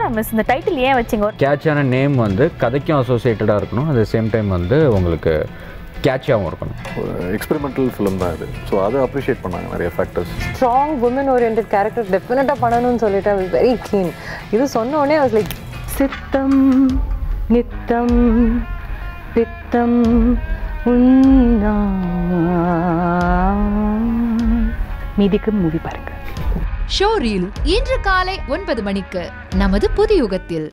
miss இந்த title ஏன் வச்சீங்க கேட்சான நேம் வந்து கதைக்கும் அசோசியேட்டடாக இருக்கணும் at the சேம் டைம் வந்து உங்களுக்கு கேட்சாகவும் இருக்கணும் ஒரு எக்ஸ்பெரிமெண்டல் ஃபிலிம் தான் இது ஸோ அதை அப்ரிஷியேட் பண்ணாங்க நிறைய factors strong woman orient character டெஃபினட்டாக பண்ணணும்னு சொல்லிட்டு ஐ வாஸ் வெரி கீன் இது சொன்ன உடனே ஐ வாஸ் லைக் சித்தம் நித்தம் பித்தம் உன்னா மீதிக்கு மூவி பாருங்க ஷோரீல் இன்று காலை ஒன்பது மணிக்கு நமது புதியுகத்தில்